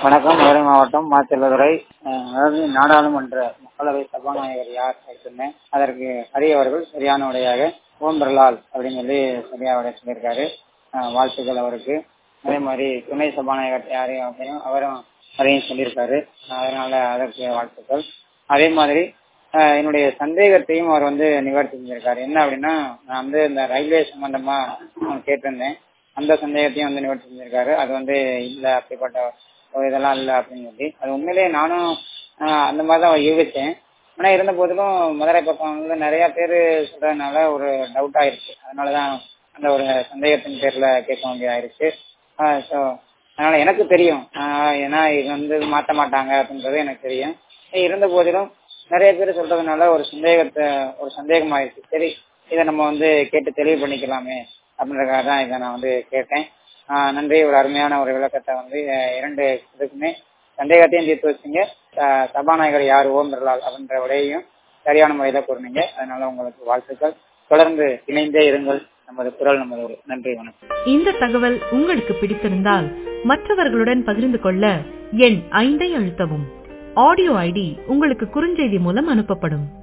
வணக்கம் மதுரை மாவட்டம் மாச்செல்லதுரை அஹ், அதாவது நாடாளுமன்ற மக்களவை சபாநாயகர் யார் சொன்னேன் அதற்கு ஹரி அவர்கள் சரியான உடையாக ஓம் பிரலால் அப்படின்னு சொல்லி சரியா உடைய சொல்லியிருக்காரு அஹ், வாழ்த்துக்கள் அவருக்கு அதே மாதிரி துணை சபாநாயகர் யாரு அப்படின்னு அவரும் அதையும் சொல்லியிருக்காரு அதனால அதற்கு வாழ்த்துக்கள் அதே மாதிரி அஹ், என்னுடைய சந்தேகத்தையும் அவர் வந்து நிவர்த்தி செஞ்சிருக்காரு என்ன அப்படின்னா நான் வந்து இந்த ரயில்வே சம்பந்தமா நான் கேட்டிருந்தேன் அந்த சந்தேகத்தையும் வந்து நிவர்த்தி செஞ்சிருக்காரு அது வந்து இல்ல அப்படிப்பட்ட ஒரு இதெல்லாம் இல்ல அப்படின்னு சொல்லி அது உண்மையிலேயே நானும் ஆஹ், அந்த மாதிரி தான் யூகிச்சேன் ஆனா இருந்த போதிலும் மதுரை பக்கம் வந்து நிறைய பேர் சொல்றதுனால ஒரு டவுட் ஆயிருச்சு அதனாலதான் அந்த ஒரு சந்தேகத்தின் பேர்ல கேட்க வேண்டியதாயிருச்சு ஸோ அதனால எனக்கு தெரியும் ஆஹ், ஏன்னா இது வந்து மாத்த மாட்டாங்க அப்படின்றது எனக்கு தெரியும் இருந்த போதிலும் நிறைய பேர் சொல்றதுனால ஒரு சந்தேகத்தை ஒரு சந்தேகம் ஆயிடுச்சு சரி இதை நம்ம வந்து கேட்டு தெளிவு பண்ணிக்கலாமே அப்படின்றதுக்காக தான் இதை நான் வந்து கேட்டேன் ஆஹ் நன்றி ஒரு அருமையான ஒரு விளக்கத்தை வந்து அஹ் இரண்டு இதுக்குமே சந்தேகத்தையும் தீர்த்து வச்சீங்க ச- சபாநாயகர் யார் ஓம் பிர்லால் அப்படின்ற விடையையும் சரியான முறையில கூறினீங்க அதனால உங்களுக்கு வாழ்த்துக்கள் தொடர்ந்து இணைந்தே இருங்கள் நமது குரல் நமது ஊர். நன்றி வணக்கம் இந்த தகவல் உங்களுக்கு பிடித்திருந்தால் மற்றவர்களுடன் பகிர்ந்து கொள்ள எண் ஐந்தை அழுத்தவும் ஆடியோ ஐடி உங்களுக்கு குறுஞ்செய்தி மூலம் அனுப்பப்படும்